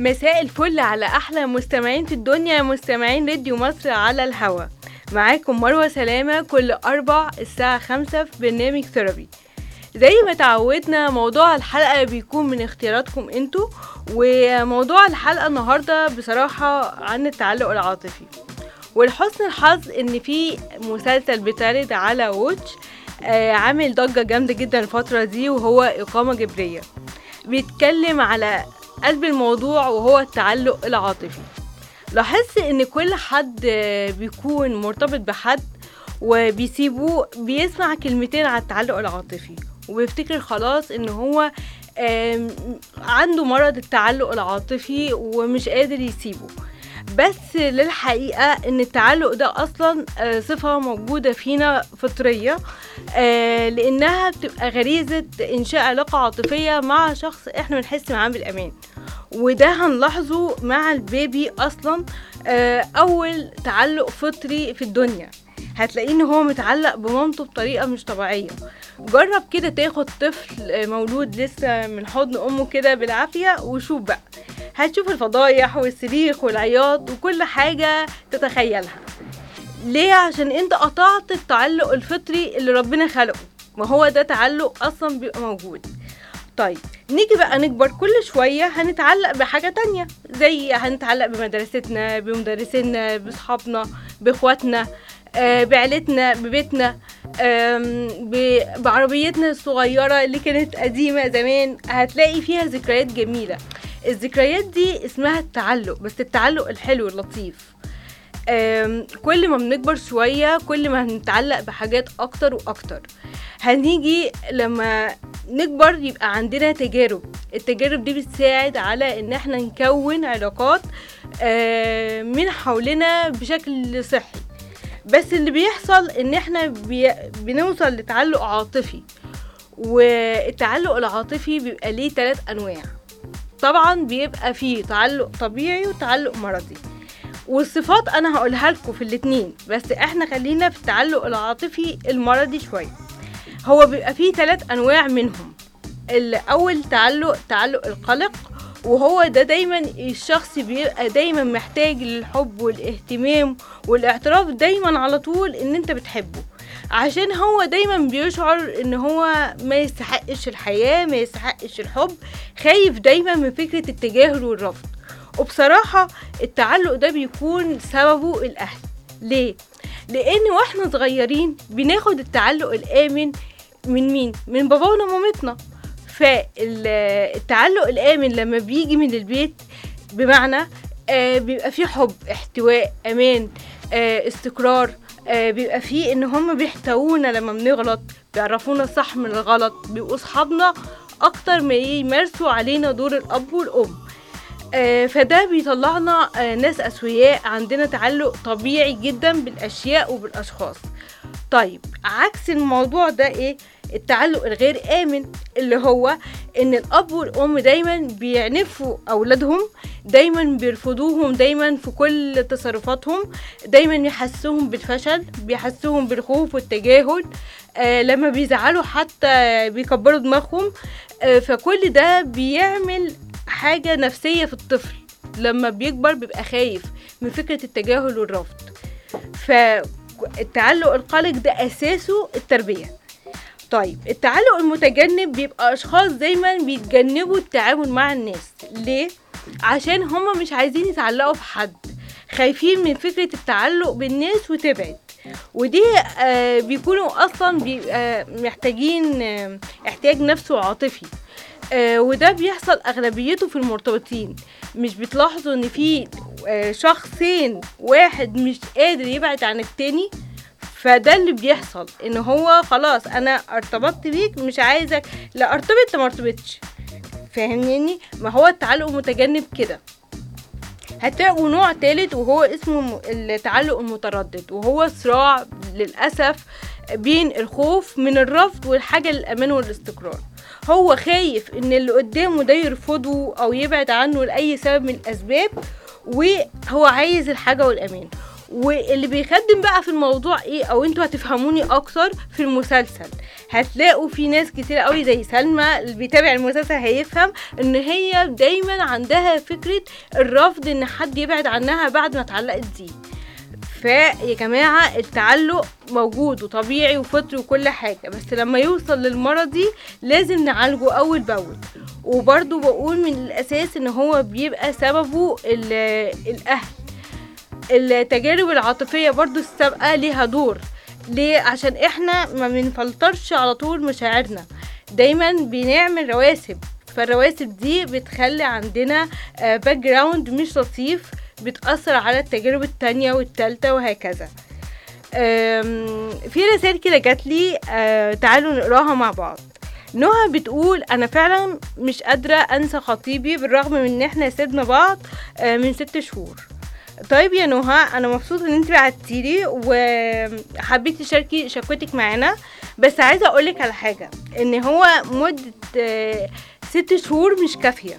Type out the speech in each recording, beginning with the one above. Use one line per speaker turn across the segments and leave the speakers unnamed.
مساء الفل على احلى مستمعين في الدنيا مستمعين راديو مصر على الهوا معاكم مروة سلامة كل أربع الساعة خمسة في برنامج ثيرابي زي ما تعودنا موضوع الحلقة بيكون من اختياراتكم انتوا وموضوع الحلقة النهاردة بصراحة عن التعلق العاطفي ولحسن الحظ ان في مسلسل بيتعرض على ووتش آه عامل ضجة جامدة جدا الفترة دي وهو إقامة جبرية بيتكلم على قلب الموضوع وهو التعلق العاطفي لاحظت ان كل حد آه، بيكون مرتبط بحد وبيسيبوه بيسمع كلمتين على التعلق العاطفي وبيفتكر خلاص ان هو آم، عنده مرض التعلق العاطفي ومش قادر يسيبه بس للحقيقة ان التعلق ده اصلا آه، صفة موجودة فينا فطرية آه، لانها بتبقى غريزة انشاء علاقة عاطفية مع شخص احنا بنحس معاه بالامان وده هنلاحظه مع البيبي اصلا آه، اول تعلق فطري في الدنيا هتلاقيه ان هو متعلق بمامته بطريقه مش طبيعيه جرب كده تاخد طفل آه، مولود لسه من حضن امه كده بالعافيه وشوف بقى هتشوف الفضايح والصريخ والعياط وكل حاجه تتخيلها ليه عشان انت قطعت التعلق الفطري اللي ربنا خلقه ما هو ده تعلق اصلا بيبقى موجود طيب نيجي بقى نكبر كل شوية هنتعلق بحاجة تانية زي هنتعلق بمدرستنا بمدرسينا بصحابنا باخواتنا آه بعيلتنا ببيتنا آم، ب- بعربيتنا الصغيرة اللي كانت قديمة زمان هتلاقي فيها ذكريات جميلة الذكريات دي اسمها التعلق بس التعلق الحلو اللطيف آم، كل ما بنكبر شوية كل ما هنتعلق بحاجات أكتر وأكتر هنيجي لما نكبر يبقى عندنا تجارب التجارب دي بتساعد على ان احنا نكون علاقات آه، من حولنا بشكل صحي بس اللي بيحصل ان احنا بي بنوصل لتعلق عاطفي والتعلق العاطفي بيبقى ليه ثلاث انواع طبعا بيبقى فيه تعلق طبيعي وتعلق مرضي والصفات انا هقولها لكم في الاتنين بس احنا خلينا في التعلق العاطفي المرضي شويه هو بيبقى فيه ثلاث انواع منهم الاول تعلق تعلق القلق وهو ده دايما الشخص بيبقى دايما محتاج للحب والاهتمام والاعتراف دايما على طول ان انت بتحبه عشان هو دايما بيشعر ان هو ما يستحقش الحياة ما يستحقش الحب خايف دايما من فكرة التجاهل والرفض وبصراحة التعلق ده بيكون سببه الأهل ليه؟ لأن واحنا صغيرين بناخد التعلق الآمن من مين؟ من بابانا ومامتنا فالتعلق الآمن لما بيجي من البيت بمعنى آه بيبقى فيه حب احتواء أمان آه استقرار آه بيبقى فيه ان هم بيحتوونا لما بنغلط بيعرفونا الصح من الغلط بيبقوا صحابنا اكتر ما يمارسوا علينا دور الاب والام آه، فده بيطلعنا آه، ناس أسوياء عندنا تعلق طبيعي جدا بالأشياء وبالأشخاص طيب عكس الموضوع ده ايه التعلق الغير آمن اللي هو ان الأب والأم دايما بيعنفوا أولادهم دايما بيرفضوهم دايما في كل تصرفاتهم دايما يحسوهم بالفشل بيحسوهم بالخوف والتجاهل آه لما بيزعلوا حتى بيكبروا دماغهم آه فكل ده بيعمل حاجة نفسية في الطفل لما بيكبر بيبقى خايف من فكرة التجاهل والرفض فالتعلق القلق ده أساسه التربية طيب التعلق المتجنب بيبقى أشخاص دايما بيتجنبوا التعامل مع الناس ليه؟ عشان هما مش عايزين يتعلقوا في حد خايفين من فكرة التعلق بالناس وتبعد ودي آه بيكونوا أصلا بيبقى محتاجين آه احتياج نفسي وعاطفي آه وده بيحصل اغلبيته في المرتبطين مش بتلاحظوا ان في آه شخصين واحد مش قادر يبعد عن التاني فده اللي بيحصل ان هو خلاص انا ارتبطت بيك مش عايزك لا ارتبط لا ما ارتبطش فاهمني ما هو التعلق المتجنب كده هتلاقوا نوع تالت وهو اسمه م- التعلق المتردد وهو صراع للأسف بين الخوف من الرفض والحاجة للأمان والاستقرار هو خايف ان اللي قدامه ده يرفضه او يبعد عنه لأي سبب من الأسباب وهو عايز الحاجة والأمان واللي بيخدم بقى في الموضوع ايه او انتوا هتفهموني اكتر في المسلسل هتلاقوا في ناس كتير قوي زي سلمى اللي بيتابع المسلسل هيفهم ان هي دايما عندها فكرة الرفض ان حد يبعد عنها بعد ما اتعلقت دي فيا جماعة التعلق موجود وطبيعي وفطري وكل حاجة بس لما يوصل للمرض دي لازم نعالجه أول بأول وبرضو بقول من الأساس إن هو بيبقى سببه ال- الأهل التجارب العاطفية برضو السابقة ليها دور ليه عشان احنا ما بنفلترش على طول مشاعرنا دايما بنعمل رواسب فالرواسب دي بتخلي عندنا باك جراوند مش لطيف بتأثر على التجارب التانية والتالتة وهكذا أم، في رسائل كده جات لي أه، تعالوا نقراها مع بعض نهى بتقول انا فعلا مش قادره انسى خطيبي بالرغم من ان احنا سيبنا بعض أه، من ست شهور طيب يا نهى انا مبسوطه ان انت بعتيلي وحبيت تشاركي شكوتك معانا بس عايزه اقولك على حاجه ان هو مده أه، ست شهور مش كافيه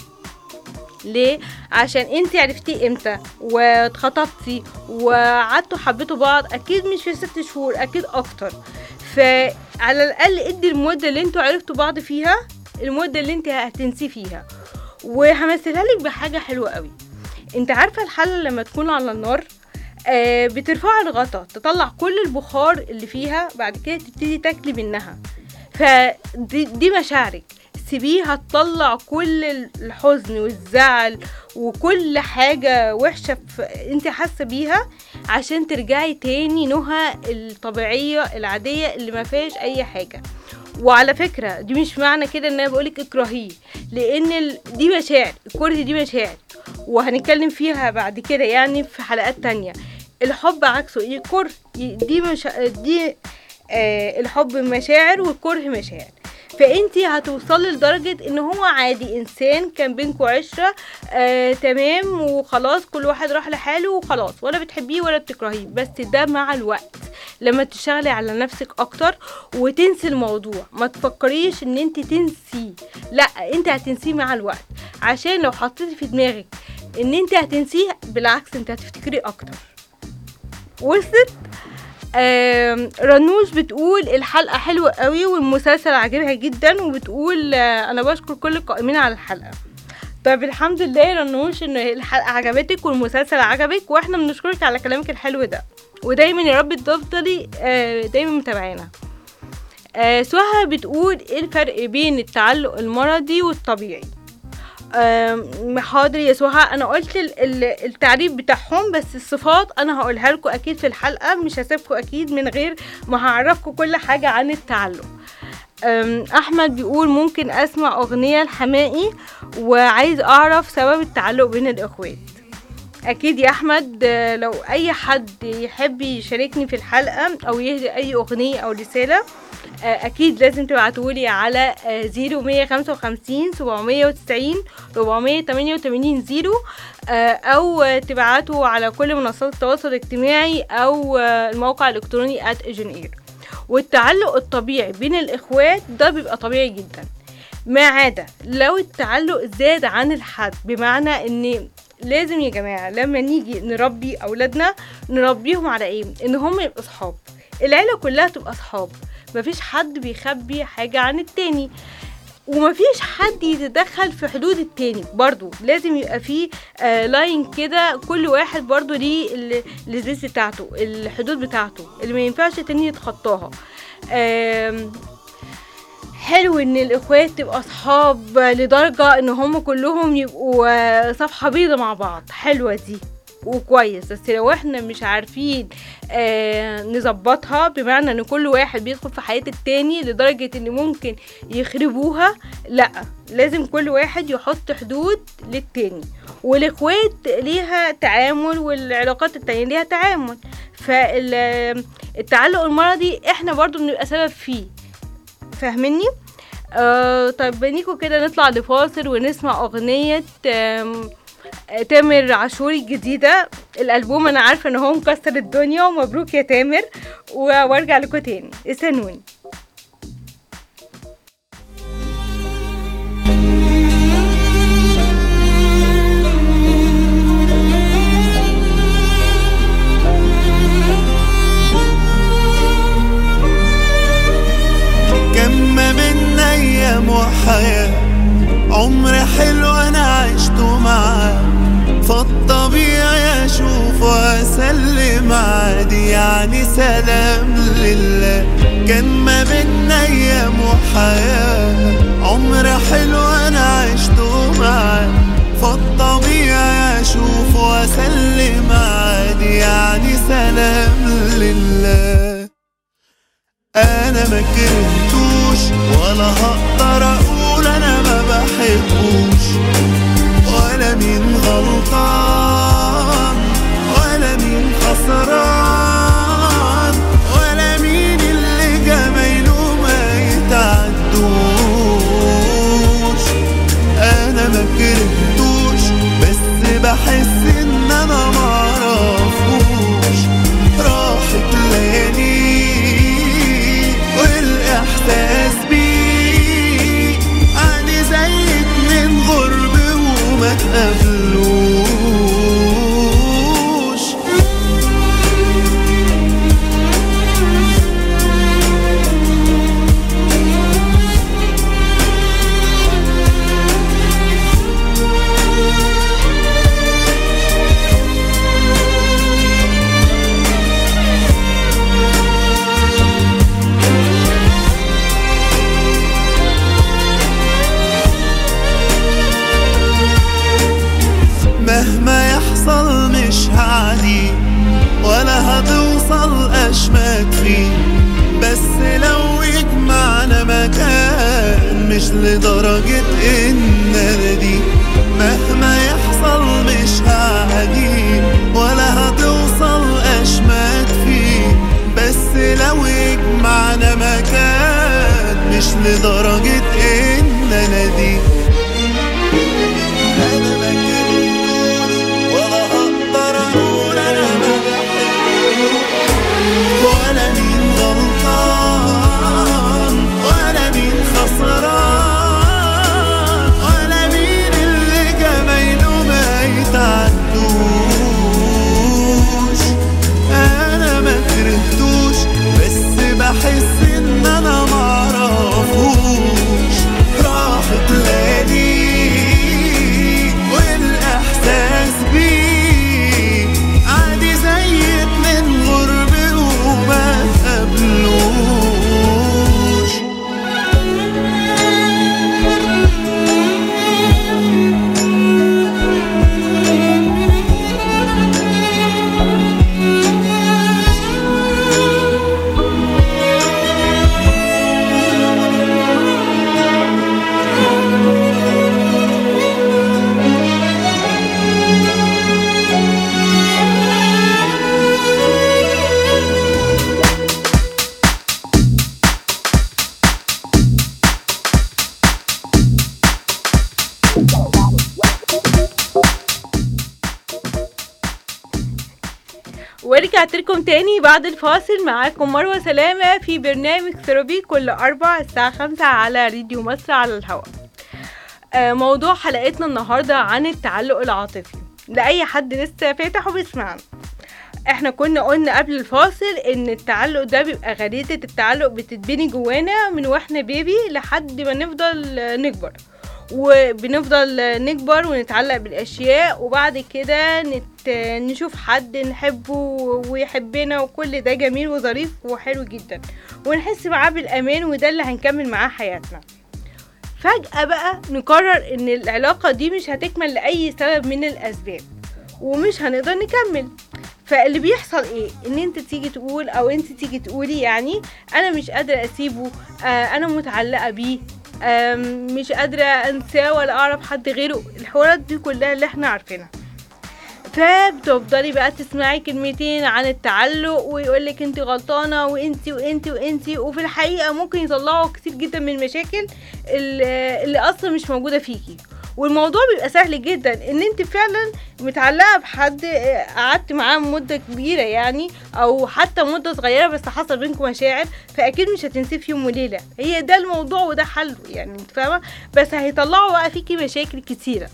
ليه عشان انت عرفتيه امتى واتخطبتي وقعدتوا حبيتوا بعض اكيد مش في ست شهور اكيد اكتر فعلى الاقل ادي المده اللي انتوا عرفتوا بعض فيها المده اللي انت هتنسي فيها وهمثلها لك بحاجه حلوه قوي انت عارفه الحله لما تكون على النار آه بترفع الغطا تطلع كل البخار اللي فيها بعد كده تبتدي تاكلي منها فدي دي مشاعرك سيبيها تطلع كل الحزن والزعل وكل حاجة وحشة في- انت حاسة بيها عشان ترجعي تاني نهى الطبيعية العادية اللي ما فيهاش اي حاجة وعلى فكرة دي مش معنى كده ان انا بقولك اكرهيه لان ال... دي مشاعر الكره دي مشاعر وهنتكلم فيها بعد كده يعني في حلقات تانية الحب عكسه ايه الكره دي مش دي آه الحب مشاعر والكره مشاعر فانتي هتوصلي لدرجة ان هو عادي انسان كان بينكوا عشرة آه تمام وخلاص كل واحد راح لحاله وخلاص ولا بتحبيه ولا بتكرهيه بس ده مع الوقت لما تشتغلي على نفسك اكتر وتنسي الموضوع ما تفكريش ان انت تنسي لا انت هتنسيه مع الوقت عشان لو حطيتي في دماغك ان انت هتنسيه بالعكس انت هتفتكري اكتر وصلت آم، رنوش بتقول الحلقة حلوة قوي والمسلسل عاجبها جدا وبتقول آه، انا بشكر كل القائمين على الحلقة طيب الحمد لله يا رنوش ان الحلقة عجبتك والمسلسل عجبك واحنا بنشكرك على كلامك الحلو ده ودايما يا رب تفضلي آه، دايما متابعانا آه، سهى بتقول ايه الفرق بين التعلق المرضي والطبيعي آم، حاضر يا سهى انا قلت ال- ال- التعريف بتاعهم بس الصفات انا هقولها لكم اكيد في الحلقه مش هسيبكم اكيد من غير ما هعرفكم كل حاجه عن التعلق أم، احمد بيقول ممكن اسمع اغنيه لحمائي وعايز اعرف سبب التعلق بين الاخوات اكيد يا احمد آه، لو اي حد يحب يشاركني في الحلقه او يهدي اي اغنيه او رساله آه، اكيد لازم تبعتولي على زيرو مية خمسة وخمسين سبعمية وتسعين ربعمية تمانية وتمانين زيرو آه، او آه، تبعتوا على كل منصات التواصل الاجتماعي او آه، الموقع الالكتروني at اير والتعلق الطبيعي بين الاخوات ده بيبقى طبيعي جدا ما عدا لو التعلق زاد عن الحد بمعنى ان لازم يا جماعه لما نيجي نربي اولادنا نربيهم على ايه ان هم يبقوا صحاب العيله كلها تبقى صحاب مفيش حد بيخبي حاجه عن التاني ومفيش حد يتدخل في حدود التاني برضو لازم يبقى فيه آه لاين كده كل واحد برضو ليه ال- السبيس بتاعته الحدود بتاعته اللي ما ينفعش التاني يتخطاها آم، حلو ان الاخوات تبقى اصحاب لدرجة ان هم كلهم يبقوا آه، صفحة بيضة مع بعض حلوة دي وكويس بس لو احنا مش عارفين آه نظبطها بمعنى ان كل واحد بيدخل في حياة التاني لدرجة ان ممكن يخربوها لا لازم كل واحد يحط حدود للتاني والاخوات ليها تعامل والعلاقات التانية ليها تعامل فالتعلق المرضي احنا برضو بنبقى سبب فيه فاهميني آه طيب بنيكو كده نطلع لفاصل ونسمع اغنية آم، آه، تامر عاشوري الجديدة الألبوم أنا عارفة إن هو مكسر الدنيا ومبروك يا تامر و- وارجع لكم تاني استنوني
واسلم عادي يعني سلام لله كان ما بينا ايام وحياة عمر حلو انا عشته معاه فالطبيعي اشوف واسلم عادي يعني سلام لله انا ما كرهتوش ولا هقدر اقول انا ما بحبوش ولا مين غلطان ولا مين خسران ولا مين اللي جمايله ما يتعدوش انا ما كرهتوش بس بحس ان انا معرفوش راحت ليالي والاحساس بيه عادي زي اتنين غرب وما تقابلوش مهما يحصل مش هعدي ولا هتوصل اشمات فيه بس لو يجمعنا مكان مش لدرجة ان انا دي مهما يحصل مش هعدي ولا هتوصل اشمات فيه بس لو يجمعنا مكان مش لدرجة ان انا دي انا ما كرهتوش ولا هقدر اقول انا ما بحبوش ولا مين غلطان ولا مين خسران ولا مين اللي جمايله ما يتعدوش انا ما كرهتوش بس بحس ان انا معرفوش راحت ليالي والاحساس بيه عادي زي اتنين غرب وما قبلوش
ورجعت لكم تاني بعد الفاصل معاكم مروة سلامة في برنامج ثيرابي كل أربع الساعة خمسة على راديو مصر على الهواء آه، موضوع حلقتنا النهاردة عن التعلق العاطفي لأي حد لسه فاتح وبيسمعنا احنا كنا قلنا قبل الفاصل ان التعلق ده بيبقى غريزة التعلق بتتبني جوانا من واحنا بيبي لحد ما نفضل آه، نكبر وبنفضل نكبر ونتعلق بالاشياء وبعد كده نت... نشوف حد نحبه ويحبنا وكل ده جميل وظريف وحلو جدا ونحس معاه بالامان وده اللي هنكمل معاه حياتنا فجأة بقى نقرر ان العلاقة دي مش هتكمل لأي سبب من الأسباب ومش هنقدر نكمل فاللي بيحصل ايه ان انت تيجي تقول او انت تيجي تقولي يعني انا مش قادرة اسيبه آه انا متعلقة بيه آم، مش قادرة انساه ولا اعرف حد غيره الحوارات دي كلها اللي احنا عارفينها فبتفضلي بقى تسمعي كلمتين عن التعلق ويقولك انت غلطانة وانت وانت وانت وفي الحقيقة ممكن يطلعوا كتير جدا من المشاكل اللي اللي اصلا مش موجودة فيكي والموضوع بيبقى سهل جدا ان انت فعلا متعلقة بحد آه، قعدت معاه مدة كبيرة يعني او حتى مدة صغيرة بس حصل بينكم مشاعر فاكيد مش هتنسيه في يوم وليلة هي ده الموضوع وده حله يعني انت فاهمة بس هيطلعوا بقى فيكي مشاكل كتيرة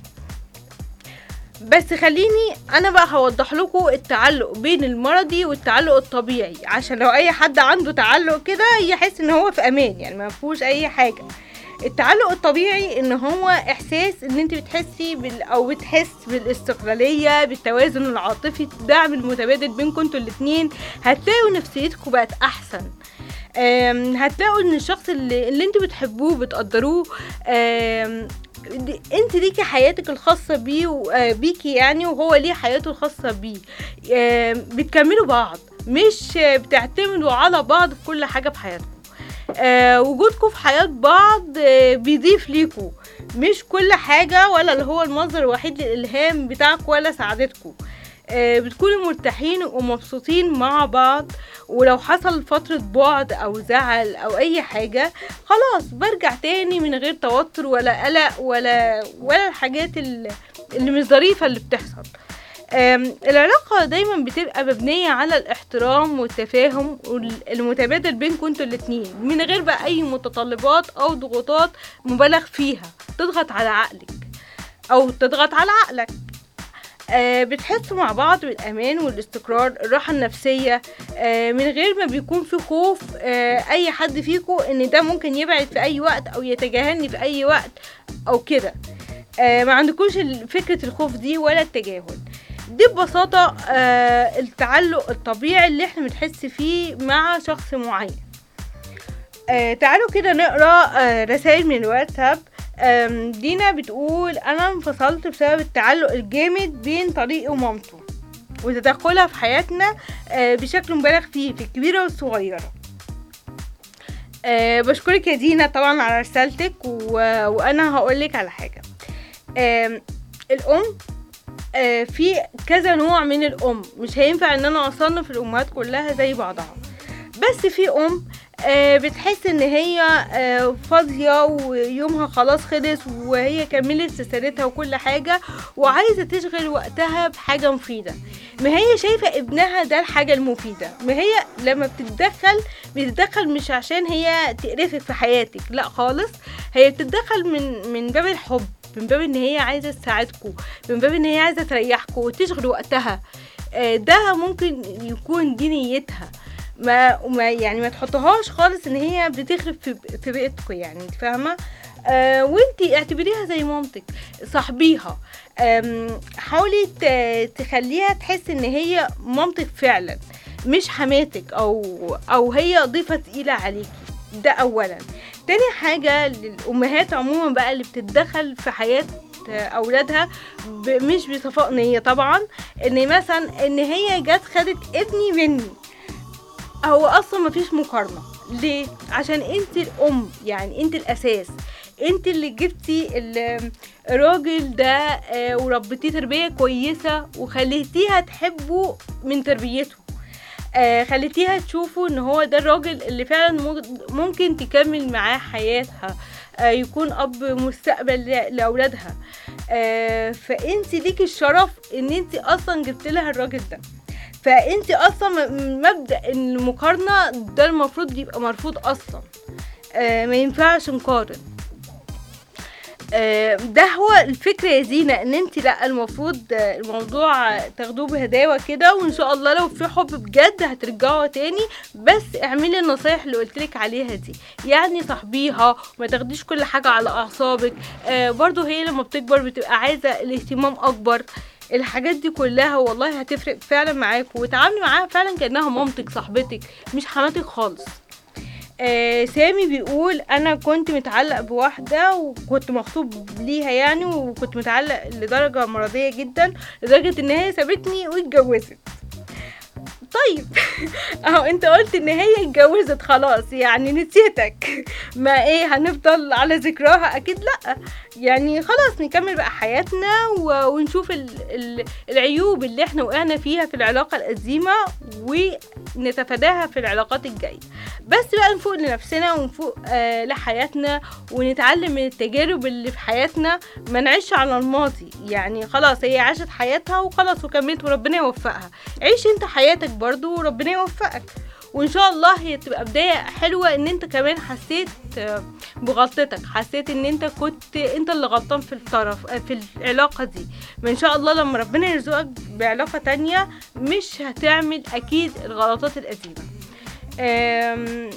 بس خليني انا بقى هوضح لكم التعلق بين المرضي والتعلق الطبيعي عشان لو اي حد عنده تعلق كده يحس ان هو في امان يعني ما فيهوش اي حاجه التعلق الطبيعي ان هو احساس ان انت بتحسي بال او بتحس بالاستقلاليه بالتوازن العاطفي الدعم المتبادل بينكم انتوا الاتنين هتلاقوا نفسيتكم بقت احسن آم، هتلاقوا ان الشخص اللي, اللي انتوا بتحبوه بتقدروه آم، دي- انت ليكي حياتك الخاصة بيه و- آه، بيكي يعني وهو ليه حياته الخاصة بيه آم، بتكملوا بعض مش آه، بتعتمدوا على بعض في كل حاجة في حياتكم آه، وجودكم في حياة بعض آه، بيضيف ليكوا مش كل حاجة ولا اللي هو المصدر الوحيد للإلهام بتاعك ولا سعادتكم آه، بتكونوا مرتاحين ومبسوطين مع بعض ولو حصل فترة بعد أو زعل أو أي حاجة خلاص برجع تاني من غير توتر ولا قلق ولا ولا الحاجات ال- اللي مش ظريفة اللي بتحصل آم، العلاقة دايما بتبقى مبنية على الاحترام والتفاهم وال- المتبادل بينكم انتوا الاتنين من غير بقى أي متطلبات أو ضغوطات مبالغ فيها تضغط على عقلك أو تضغط على عقلك آه، بتحسوا مع بعض بالأمان والاستقرار الراحة النفسية آه، من غير ما بيكون في خوف آه، أي حد فيكم إن ده ممكن يبعد في أي وقت أو يتجاهلني في أي وقت أو كده آه، ما عندكوش ال- فكرة الخوف دي ولا التجاهل دي ببساطة آه، التعلق الطبيعي اللي احنا بنحس فيه مع شخص معين آه، تعالوا كده نقرا آه، رسائل من الواتساب آم، دينا بتقول انا انفصلت بسبب التعلق الجامد بين طريقي ومامته وتدخلها في حياتنا آه، بشكل مبالغ فيه في الكبيرة والصغيرة أه بشكرك يا دينا طبعا على رسالتك و... وانا هقولك على حاجة آم، الام آه، في كذا نوع من الام مش هينفع ان انا اصنف الامهات كلها زي بعضها بس في ام آه، بتحس ان هي آه، فاضية ويومها خلاص خلص وهي كملت رسالتها وكل حاجة وعايزة تشغل وقتها بحاجة مفيدة ما هي شايفة ابنها ده الحاجة المفيدة ما هي لما بتتدخل بتتدخل مش عشان هي تقرفك في حياتك لا خالص هي بتتدخل من من باب الحب من باب ان هي عايزة تساعدكم من باب ان هي عايزة تريحكم وتشغل وقتها آه، ده ممكن يكون دي نيتها ما, ما يعني ما تحطهاش خالص ان هي بتخرب في, في بيتكم يعني انت فاهمه آه وانتي اعتبريها زي مامتك صاحبيها آم، حاولي ت- تخليها تحس ان هي مامتك فعلا مش حماتك او او هي ضيفه تقيله عليكي ده اولا تاني حاجه للامهات عموما بقى اللي بتتدخل في حياه اولادها ب- مش بصفاء نيه طبعا ان مثلا ان هي جت خدت ابني مني هو اصلا مفيش مقارنه ليه عشان انت الام يعني انت الاساس انت اللي جبتي ال- الراجل ده آه، وربيتيه تربيه كويسه وخليتيها تحبه من تربيته آه، خليتيها تشوفه ان هو ده الراجل اللي فعلا ممكن- ممكن تكمل معاه حياتها آه، يكون اب مستقبل ل- لاولادها آه، فانت ليكي الشرف ان انت اصلا جبت لها الراجل ده فانت اصلا م- مبدا المقارنه ده المفروض يبقى مرفوض اصلا آه، ما ينفعش نقارن آه، ده هو الفكرة يا زينة ان انت لا المفروض آه، الموضوع تاخدوه بهداوة كده وان شاء الله لو في حب بجد هترجعوا تاني بس اعملي النصايح اللي قلتلك عليها دي يعني صاحبيها وما تاخديش كل حاجة على اعصابك آه، برضو هي لما بتكبر بتبقى عايزة الاهتمام اكبر الحاجات دي كلها والله هتفرق فعلا معاكوا وتعاملي معاها فعلا كانها مامتك صاحبتك مش حماتك خالص آه سامي بيقول انا كنت متعلق بواحده وكنت مخطوب ليها يعني وكنت متعلق لدرجه مرضيه جدا لدرجه ان هي سابتني واتجوزت طيب اهو انت قلت ان هي اتجوزت خلاص يعني نسيتك ما ايه هنفضل على ذكراها اكيد لا يعني خلاص نكمل بقى حياتنا و- ونشوف ال ال العيوب اللي احنا وقعنا فيها في العلاقة القديمة ونتفاداها في العلاقات الجاية بس بقى نفوق لنفسنا ونفوق آه لحياتنا ونتعلم من التجارب اللي في حياتنا ما نعيش على الماضي يعني خلاص هي عاشت حياتها وخلاص وكملت وربنا يوفقها عيش انت حياتك برضو وربنا يوفقك وان شاء الله هي تبقى بداية حلوة ان انت كمان حسيت آه، بغلطتك حسيت ان انت كنت انت اللي غلطان في الطرف آه، في العلاقة دي ما ان شاء الله لما ربنا يرزقك بعلاقة تانية مش هتعمل اكيد الغلطات القديمة آم،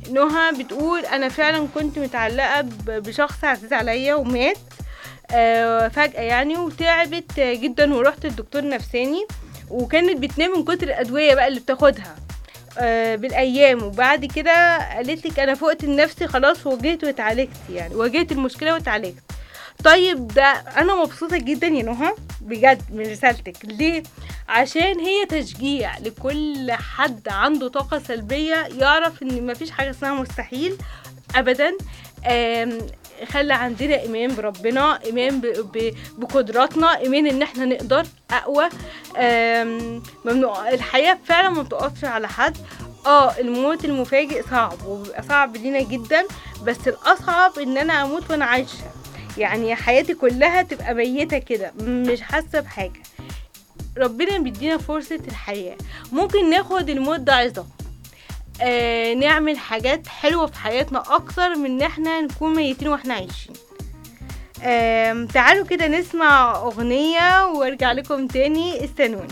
نهى بتقول انا فعلا كنت متعلقه ب- بشخص عزيز عليا ومات آه فجاه يعني وتعبت جدا ورحت للدكتور نفساني وكانت بتنام من كتر الادويه بقى اللي بتاخدها آه بالايام وبعد كده قالت لك انا فقت لنفسي خلاص واجهت واتعالجت يعني واجهت المشكله واتعالجت طيب ده انا مبسوطه جدا يا نهى بجد من رسالتك ليه عشان هي تشجيع لكل حد عنده طاقه سلبيه يعرف ان مفيش حاجه اسمها مستحيل ابدا آم، خلي عندنا ايمان بربنا ايمان ب... ب... بقدراتنا ايمان ان احنا نقدر اقوى آم، ممنوع الحياه فعلا ما بتقفش على حد اه الموت المفاجئ صعب وبيبقى صعب لينا جدا بس الاصعب ان انا اموت وانا عايشه يعني حياتي كلها تبقى ميتة كده مش حاسة بحاجة ربنا بيدينا فرصة الحياة ممكن ناخد الموت ده عظة آه نعمل حاجات حلوة في حياتنا أكتر من إن احنا نكون ميتين واحنا عايشين آم، تعالوا كده نسمع أغنية وارجع لكم تاني استنوني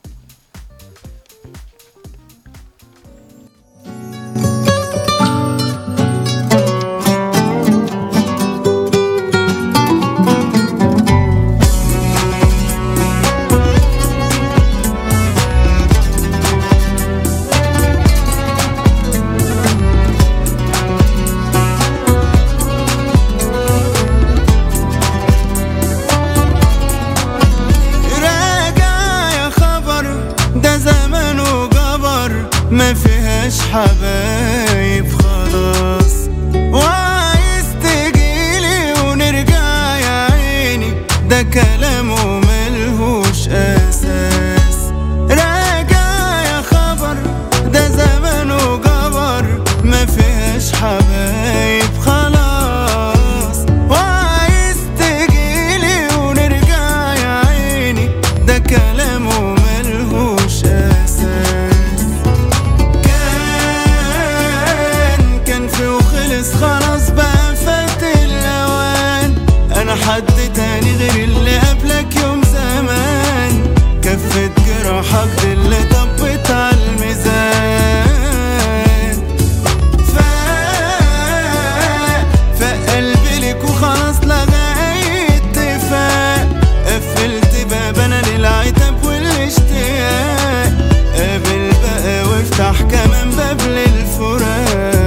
راجع يا خبر ده زمن وجبر ما فيهاش حبايب خلاص وعايز تجيلي ونرجع يا عيني ده كلامه ملهوش اساس راجع يا خبر ده زمن وجبر ما فيهاش حبايب خلاص وعايز تجيلي ونرجع يا عيني ده كلامه ملهوش اساس كان كان في وخلص خلاص بقى فات الاوان انا حد تاني غير اللي قبلك يوم زمان كفت جراحك دي اللي طبت على الميزان فاق فقلبي ليك وخلاص لغى اي اتفاق قفلت باب انا للعتاب والاشتياق قابل بقى وافتح كمان باب للفراق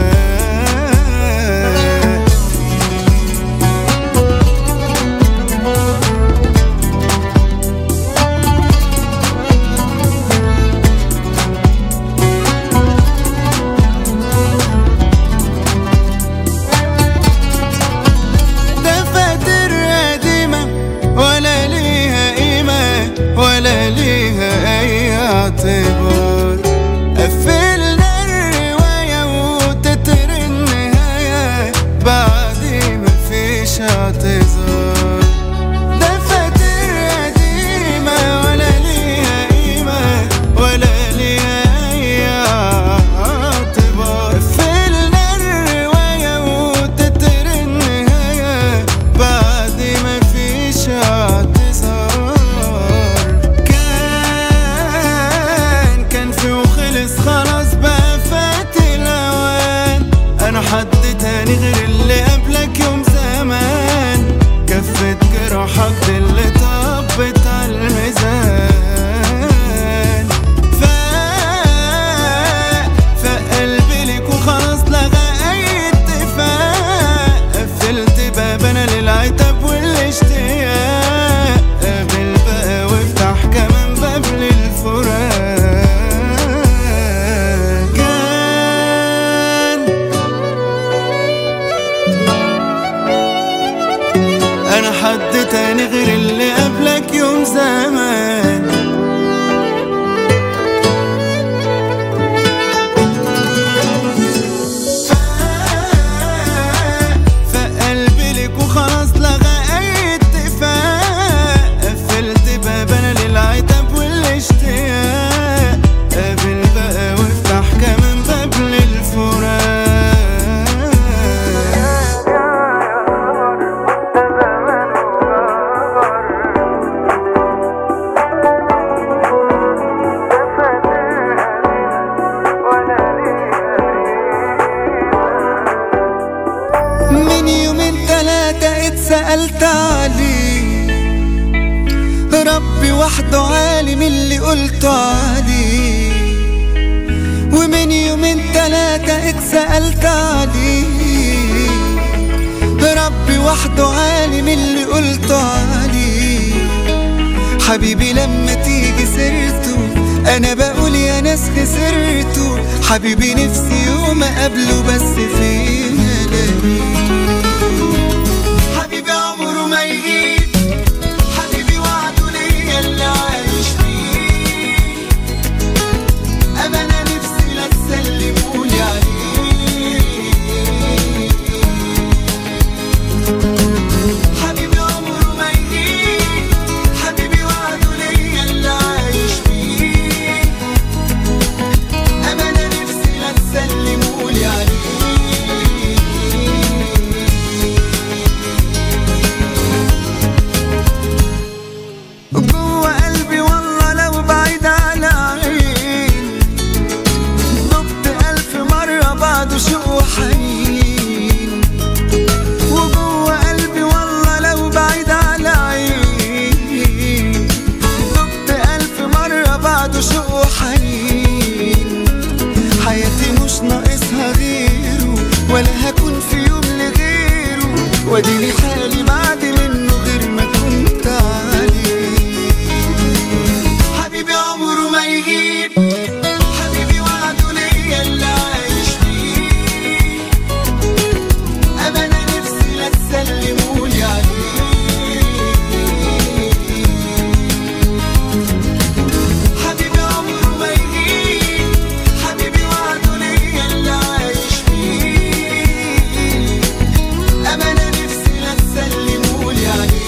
دفاتر قديمة ولا ليها قيمة ولا ليها أي اعتبار قفلنا الرواية وتتر النهاية بعد مفيش اعتذار دفاتر قديمة ولا ليها قيمة ولا ليها أي اعتبار قفلنا الرواية وتتر النهاية بعد ما فيش اعتذار كان كان في وخلص خلاص بقى فات الأوان أنا حد تاني غير اللي قبلك يوم زمان كفت جراحك دي اللي طبت على الميزان فاق فقلبي ليك وخلاص لغى أي اتفاق قفلت باب أنا للعتاب والاشتياق قابل بقى وافتح كمان باب للفراق كان انا حد تاني غير اللي قبلك يوم زمان فقلبي ليك وخلاص لغى اي اتفاق قفلت باب انا للعتاب والاشتياق قابل بقى وافتح كمان باب للفراق اتسألت عليه ربي وحده عالم اللي قلته عليه ومن يومين تلاتة اتسألت عليه ربي وحده عالم اللي قلته عليه حبيبي لما تيجي سيرته انا بقول يا ناس خسرته حبيبي نفسي يوم اقابله بس فين الاقيه حبيبي عمره ما يجيب حبيبي وعده ليا اللي عايش فيه امانه نفسي لا تسلمولي عليه حبيبي عمره ما يجيب حبيبي وعده ليا اللي عايش فيه امانه نفسي لا تسلمولي عليه جوه قلبي والله لو بعيد على عين دبت ألف مرة بعده شوق وحنين وجوه قلبي والله لو بعيد على عين دبت ألف مرة بعده شوق وحنين حياتي مش ناقصها غيره ولا هكون في يوم لغيره واديني حالي بعد منه غير ما كنت عليه حبيبي عمره ما يجيب حبيبي وعده ليا اللي عايش فيه امانه نفسي لا تسلمولي عليه حبيبي عمره ما يجيب حبيبي وعده ليا اللي عايش فيه امانه نفسي لا تسلمولي عليه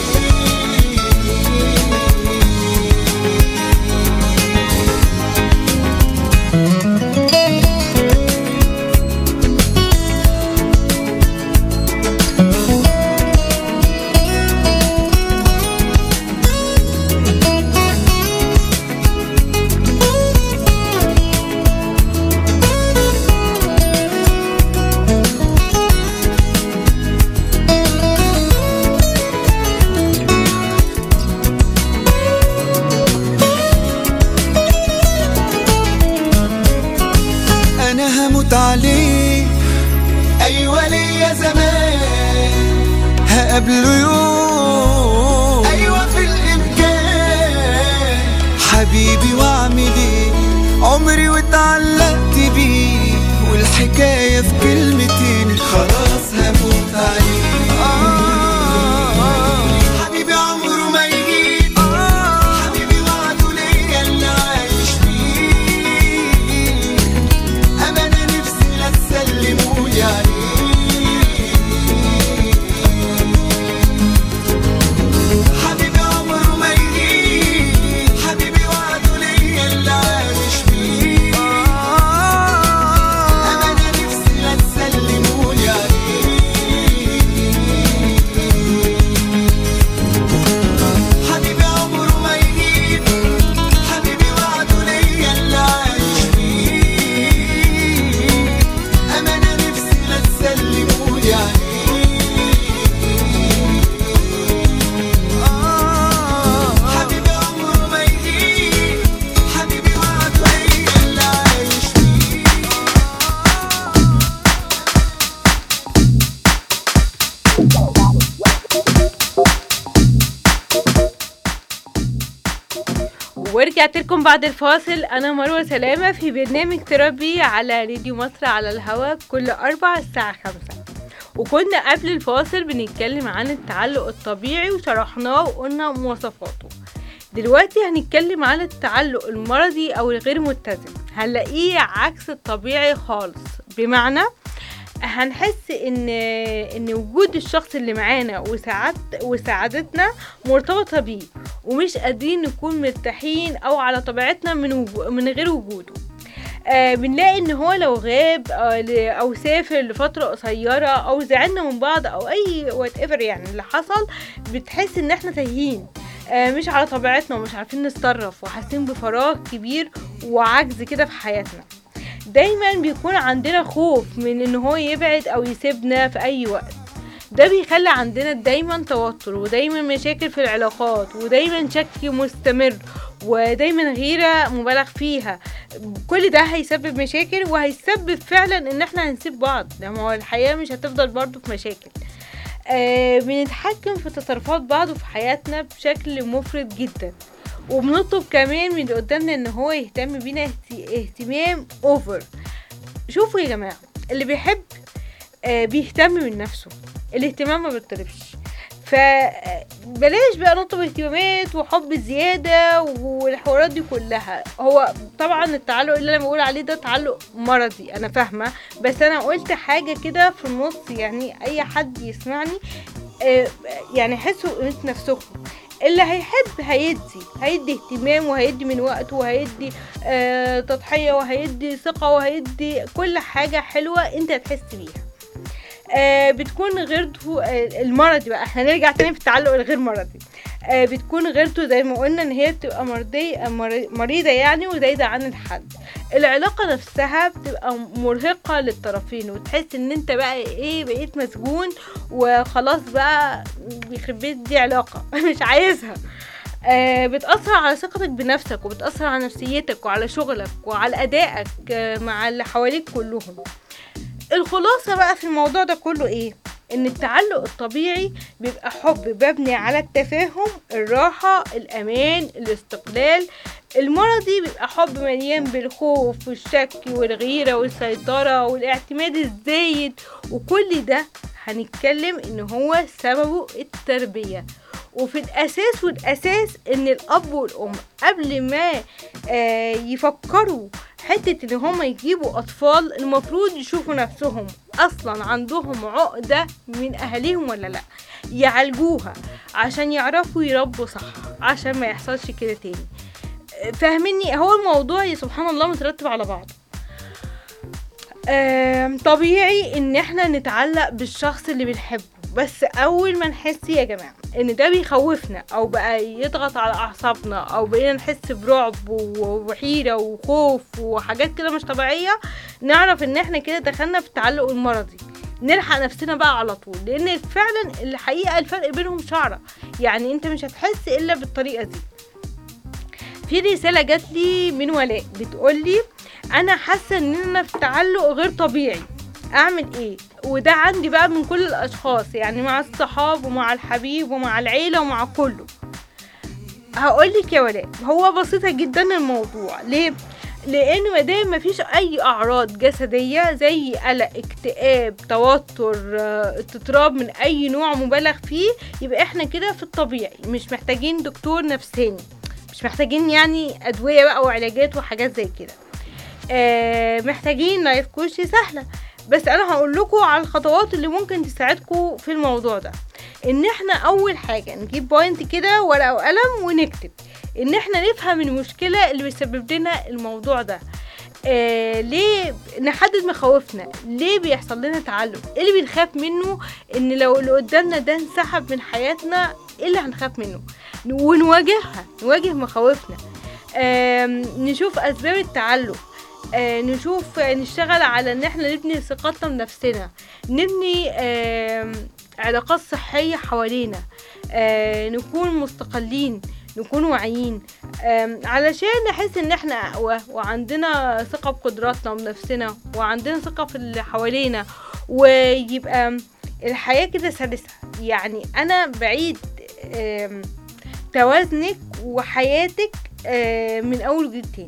انا هموت عليه ايوه ليا زمان هقابله يوم ايوه في الامكان حبيبي واعمل ايه عمري واتعلقت بيه والحكايه في كلمتين خلاص هموت عليه آه حبيبي عمره ما يجيب حبيبي وعده ليا اللي عايش فيه أمانة نفسي لا تسلمولي عليه حبيبي عمره ما يجيب حبيبي وعده ليا اللي عايش فيه أمانة نفسي لا تسلمولي عليه حبيبي عمره ما يجيب حبيبي وعده ليا اللي عايش فيه أمانة نفسي لا تسلمولي عليه حبيبي عمره ما يجيب حبيبي وعده ليا اللي عايش فيه
ورجعت لكم بعد الفاصل انا مروه سلامه في برنامج تربي على راديو مصر على الهواء كل اربع الساعه خمسة وكنا قبل الفاصل بنتكلم عن التعلق الطبيعي وشرحناه وقلنا مواصفاته دلوقتي هنتكلم عن التعلق المرضي او الغير متزن هنلاقيه عكس الطبيعي خالص بمعنى هنحس ان ان وجود الشخص اللي معانا وسعادت وسعادتنا مرتبطه بيه ومش قادرين نكون مرتاحين او على طبيعتنا من وجو من غير وجوده آه بنلاقي ان هو لو غاب آه ل- او سافر لفتره قصيره او زعلنا من بعض او اي وات ايفر يعني اللي حصل بتحس ان احنا تايهين آه مش على طبيعتنا ومش عارفين نتصرف وحاسين بفراغ كبير وعجز كده في حياتنا دايما بيكون عندنا خوف من ان هو يبعد او يسيبنا في اي وقت ده بيخلي عندنا دايما توتر ودايما مشاكل في العلاقات ودايما شك مستمر ودايما غيرة مبالغ فيها كل ده هيسبب مشاكل وهيسبب فعلا ان احنا هنسيب بعض لما هو الحياة مش هتفضل برضو في مشاكل آه بنتحكم في تصرفات بعض وفي حياتنا بشكل مفرط جدا وبنطلب كمان من اللي قدامنا ان هو يهتم بينا اهت- اهتمام اوفر شوفوا يا جماعة اللي بيحب آه بيهتم من نفسه الاهتمام ما بيطلبش فبلاش بقى نطلب اهتمامات وحب زيادة والحوارات دي كلها هو طبعا التعلق اللي انا بقول عليه ده تعلق مرضي انا فاهمة بس انا قلت حاجة كده في النص يعني اي حد يسمعني آه، يعني حسوا قيمة نفسكم اللي هيحب هيدي هيدي اهتمام وهيدي من وقته وهيدي آه تضحية وهيدي ثقة وهيدي كل حاجة حلوة انت هتحس بيها آه بتكون غيرته آه المرضي بقى احنا نرجع تاني في التعلق الغير مرضي آه بتكون غيرته زي ما قلنا ان هي بتبقى مرضية مري- مريضة يعني وزايدة عن الحد العلاقة نفسها بتبقى مرهقة للطرفين وتحس ان انت بقى ايه بقيت مسجون وخلاص بقى بيخرب بيت دي علاقة مش عايزها آه بتأثر على ثقتك بنفسك وبتأثر على نفسيتك وعلى شغلك وعلى أدائك آه مع اللي حواليك كلهم الخلاصة بقى في الموضوع ده كله ايه ان التعلق الطبيعي بيبقى حب مبني على التفاهم الراحة الامان الاستقلال المرضي بيبقى حب مليان بالخوف والشك والغيرة والسيطرة والاعتماد الزايد وكل ده هنتكلم ان هو سببه التربية وفي الاساس والاساس ان الاب والام قبل ما آه يفكروا حتة ان هما يجيبوا اطفال المفروض يشوفوا نفسهم اصلا عندهم عقدة من اهاليهم ولا لا يعالجوها عشان يعرفوا يربوا صح عشان ما يحصلش كده تاني آه، فاهميني هو الموضوع يا سبحان الله مترتب على بعض آم، طبيعي ان احنا نتعلق بالشخص اللي بنحبه بس اول ما نحس يا جماعه ان ده بيخوفنا او بقى يضغط على اعصابنا او بقينا نحس برعب و- وحيره وخوف وحاجات كده مش طبيعيه نعرف ان احنا كده دخلنا في التعلق المرضي نلحق نفسنا بقى على طول لان فعلا الحقيقه الفرق بينهم شعره يعني انت مش هتحس الا بالطريقه دي في رساله جات لي من ولاء بتقول لي انا حاسه ان انا في تعلق غير طبيعي اعمل ايه وده عندي بقى من كل الاشخاص يعني مع الصحاب ومع الحبيب ومع العيله ومع كله هقولك يا ولاء هو بسيطة جدا الموضوع ليه؟ لان مادام مفيش اي اعراض جسدية زي قلق اكتئاب توتر آه، اضطراب من اي نوع مبالغ فيه يبقى احنا كده في الطبيعي مش محتاجين دكتور نفساني مش محتاجين يعني ادوية بقى وعلاجات وحاجات زي كده آه محتاجين لايف كوتش سهلة بس انا هقول لكم على الخطوات اللي ممكن تساعدكم في الموضوع ده ان احنا اول حاجة نجيب بوينت كده ورقة وقلم ونكتب ان احنا نفهم المشكلة اللي بيسبب لنا الموضوع ده آه ليه نحدد مخاوفنا ليه بيحصل لنا تعلق ايه اللي بنخاف منه ان لو اللي قدامنا ده انسحب من حياتنا ايه اللي هنخاف منه ونواجهها نواجه مخاوفنا آم، نشوف اسباب التعلق آه نشوف آه، نشتغل على ان احنا نبني ثقتنا بنفسنا نبني آم، علاقات صحية حوالينا آه نكون مستقلين نكون واعيين آم، علشان نحس ان احنا اقوى وعندنا ثقة بقدراتنا وبنفسنا وعندنا ثقة في اللي حوالينا ويبقى الحياة كده سلسة يعني انا بعيد آم، توازنك وحياتك آه، من اول وجديد تاني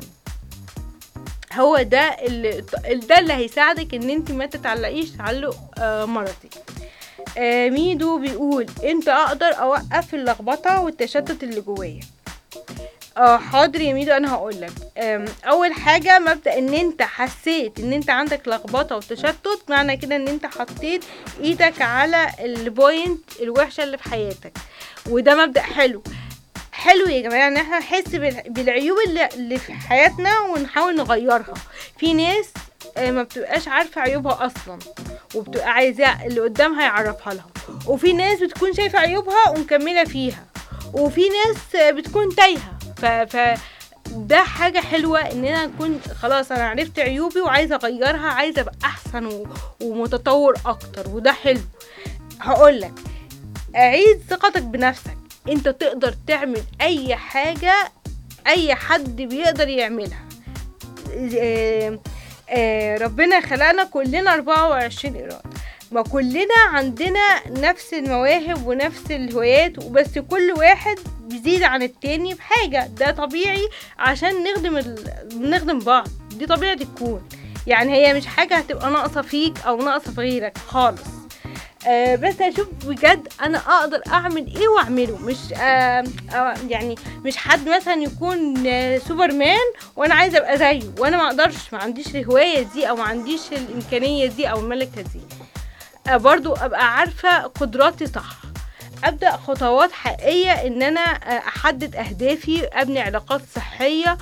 هو ده اللي ده اللي هيساعدك ان انت ما تتعلقيش تعلق آه، مرضي آه، ميدو بيقول انت اقدر اوقف اللخبطه والتشتت اللي جوايا اه حاضر يا ميدو انا هقولك آم، اول حاجه مبدا ان انت حسيت ان انت عندك لخبطه وتشتت معنى كده ان انت حطيت ايدك على البوينت الوحشه اللي في حياتك وده مبدا حلو حلو يا جماعه ان احنا نحس بال- بالعيوب اللي, اللي في حياتنا ونحاول نغيرها في ناس آه، ما بتبقاش عارفه عيوبها اصلا وبتبقى عايزاه اللي قدامها يعرفها لها وفي ناس بتكون شايفه عيوبها ومكمله فيها وفي ناس آه، بتكون تايهه ف, ف ده حاجة حلوة ان انا اكون خلاص انا عرفت عيوبي وعايزة اغيرها عايزة ابقى احسن و... ومتطور اكتر وده حلو هقولك عيد ثقتك بنفسك انت تقدر تعمل اي حاجة اي حد بيقدر يعملها آه، آه، ربنا خلقنا كلنا 24 إيراد ما كلنا عندنا نفس المواهب ونفس الهوايات وبس كل واحد بيزيد عن التاني بحاجة ده طبيعي عشان نخدم ال... نخدم بعض دي طبيعة الكون يعني هي مش حاجة هتبقى ناقصة فيك أو ناقصة في غيرك خالص آه بس اشوف بجد انا اقدر اعمل ايه واعمله مش آه آه يعني مش حد مثلا يكون آه سوبرمان وانا عايزه ابقى زيه وانا ما اقدرش ما عنديش الهوايه دي او ما عنديش الامكانيه دي او الملكه دي آه برضو ابقى عارفه قدراتي صح ابدا خطوات حقيقيه ان انا آه، احدد اهدافي ابني علاقات صحيه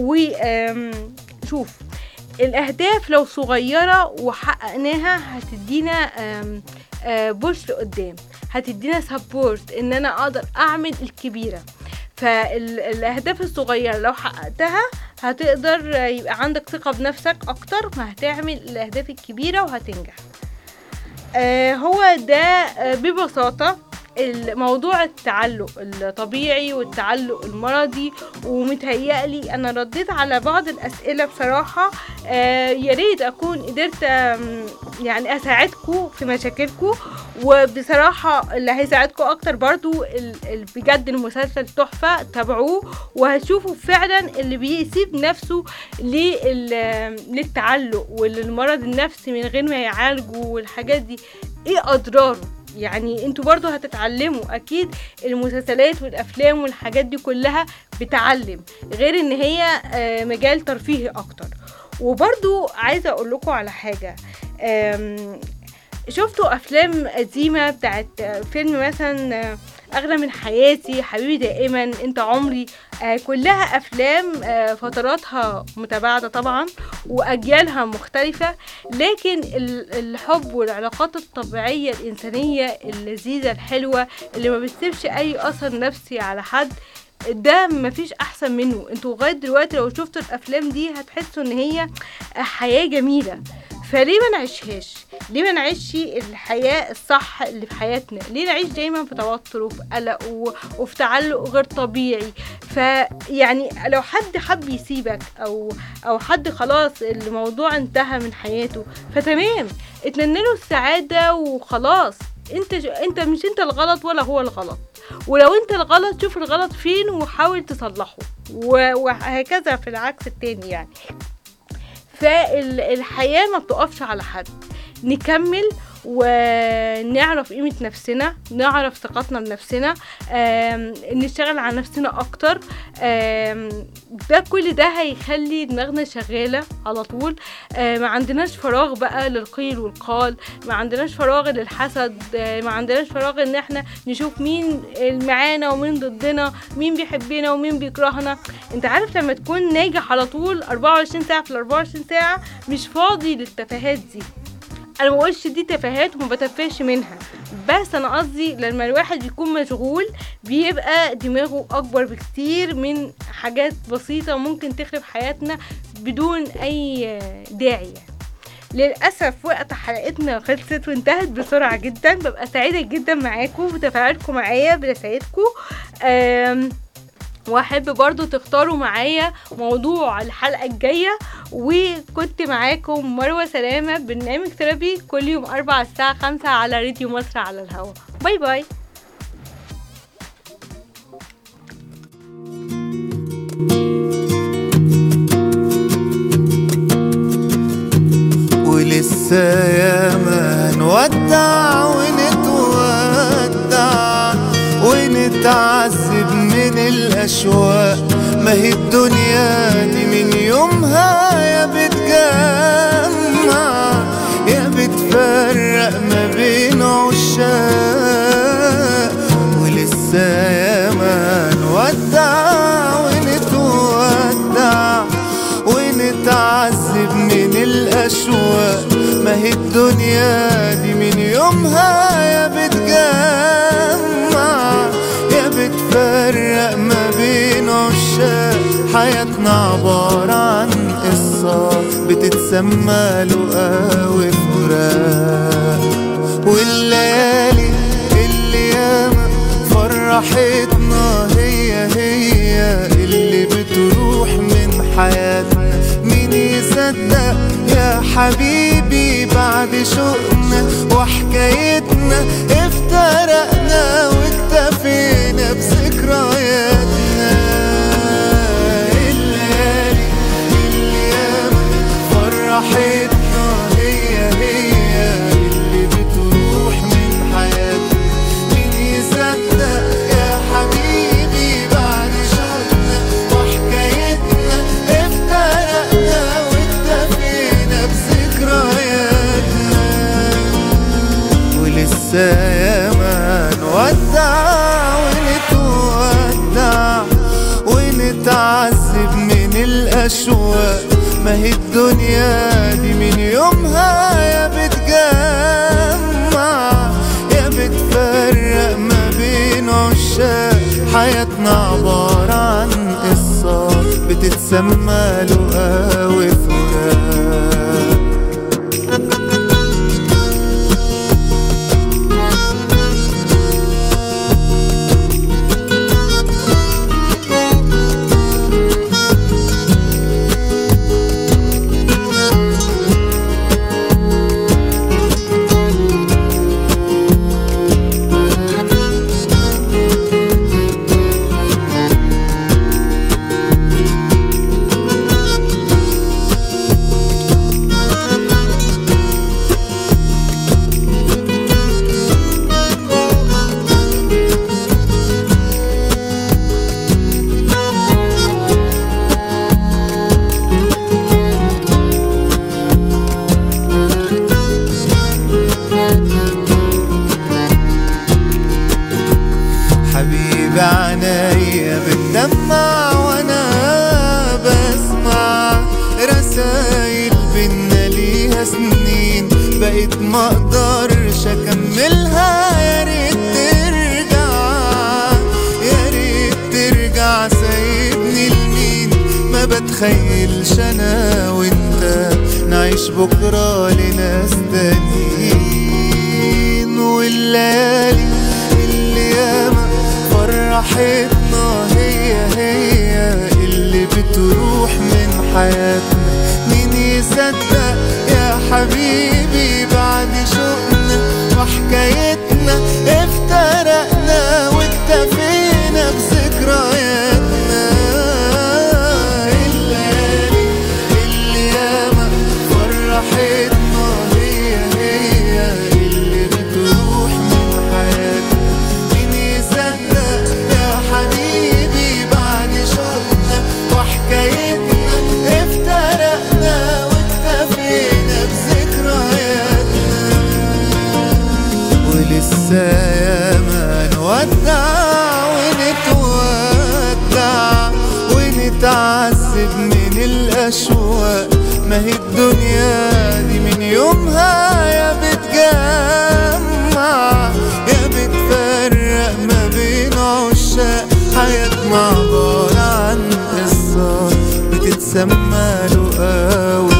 وشوف الاهداف لو صغيره وحققناها هتدينا آم، آه، بوش لقدام هتدينا سبورت ان انا اقدر اعمل الكبيره فالاهداف الصغيره لو حققتها هتقدر آه، يبقى عندك ثقه بنفسك اكتر ما هتعمل الاهداف الكبيره وهتنجح آه، هو ده آه، ببساطة الموضوع التعلق الطبيعي والتعلق المرضي ومتهيألي أنا رديت على بعض الأسئلة بصراحة آه، يا ريت أكون قدرت آم، يعني أساعدكم في مشاكلكم وبصراحة اللي هيساعدكم أكتر برضو ال- ال- بجد المسلسل تحفة تابعوه وهتشوفوا فعلا اللي بيسيب نفسه لل- للتعلق وللمرض النفسي من غير ما يعالجه والحاجات دي ايه اضراره يعني انتوا برضو هتتعلموا اكيد المسلسلات والافلام والحاجات دي كلها بتعلم غير ان هي آه، مجال ترفيهي اكتر وبرضو عايزه اقول لكم على حاجه آم، شفتوا افلام قديمه بتاعت آه، فيلم مثلا آه، اغلى من حياتي حبيبي دائما انت عمري آه كلها افلام آه فتراتها متباعده طبعا واجيالها مختلفه لكن ال- الحب والعلاقات الطبيعيه الانسانيه اللذيذه الحلوه اللي ما بتسيبش اي اثر نفسي على حد ده مفيش احسن منه انتوا لغايه دلوقتي لو شفتوا الافلام دي هتحسوا ان هي حياه جميله فليه ما نعيشهاش ليه ما نعيش الحياة الصح اللي في حياتنا ليه نعيش دايما في توتر وفي قلق و... وفي تعلق غير طبيعي فيعني لو حد حب يسيبك او او حد خلاص الموضوع انتهى من حياته فتمام اتمنى له السعادة وخلاص انت انت مش انت الغلط ولا هو الغلط ولو انت الغلط شوف الغلط فين وحاول تصلحه و- وهكذا في العكس التاني يعني فالحياة ما بتقفش على حد نكمل ونعرف قيمة نفسنا نعرف ثقتنا بنفسنا آم، نشتغل على نفسنا أكتر آم، ده كل ده هيخلي دماغنا شغالة على طول آه، ما عندناش فراغ بقى للقيل والقال ما عندناش فراغ للحسد آه، ما عندناش فراغ ان احنا نشوف مين معانا ومين ضدنا مين بيحبنا ومين بيكرهنا انت عارف لما تكون ناجح على طول 24 ساعة في ال 24 ساعة مش فاضي للتفاهات دي انا ما بقولش دي تفاهات وما بتفهش منها بس انا قصدي لما الواحد بيكون مشغول بيبقى دماغه اكبر بكتير من حاجات بسيطة ممكن تخرب حياتنا بدون اي داعي يعني. للأسف وقت حلقتنا خلصت وانتهت بسرعة جدا ببقى سعيدة جدا معاكم بتفاعلكم معايا برسايلكم أم واحب برضو تختاروا معايا موضوع الحلقة الجاية وكنت معاكم مروة سلامة برنامج ثيرابي كل يوم أربعة الساعة خمسة على راديو مصر على الهوا باي باي
ولسه ياما نودع ونتودع ونتعذب من الأشواق ما هي الدنيا دي من يومها يا بتجمع يا بتفرق ما بين عشاق ولسه ياما نودع ونتودع ونتعذب من الأشواق ما هي الدنيا دي من يومها يا بتجمع يا بتفرق ما بين عشاق حياتنا عبارة عن قصة بتتسمى لقا وفراق والليالي فرحتنا هي هي اللي بتروح من حياتنا مين يصدق يا حبيبي بعد شوقنا وحكايتنا افترقنا واكتفينا بذكرياتنا الليالي اللي ياما فرحتنا هي هي اللي بتروح من حياتنا مين يصدق يا حبيبي بعد شوقنا وحكايتنا افترقنا واكتفينا بذكرياتنا ولسه ياما نودع ونتودع ونتعذب من الأشواق ما هي الدنيا دي من يومها يا بتجمع يا بتفرق ما بين عشاق حياتنا عبارة عن قصة بتتسمى لقا وفراق حبيبي عنايا بتدمع وانا بسمع رسايل بينا ليها سنين بقيت ما اقدرش اكملها يا ريت ترجع يا ريت ترجع سايبني لمين ما بتخيلش انا وانت نعيش بكره لناس تانيين والليالي اللي ياما فرحتنا هي هي اللي بتروح من حياتنا مين يصدق يا حبيبي بعد شوقنا وحكايتنا افترقنا واكتفينا بذكرياتنا الليالي اللي ياما فرحتنا هي هي اللي بتروح من حياتنا مين يصدق يا حبيبي بعد شوقنا وحكايتنا افترقنا واكتفينا بذكرياتنا ولسه ياما نودع ونتودع ونتعذب من الأشواق ما هي الدنيا دي من يومها يا بتجمع يا بتفرق ما بين عشاق حياتنا عبارة عن قصة بتتسمى لقا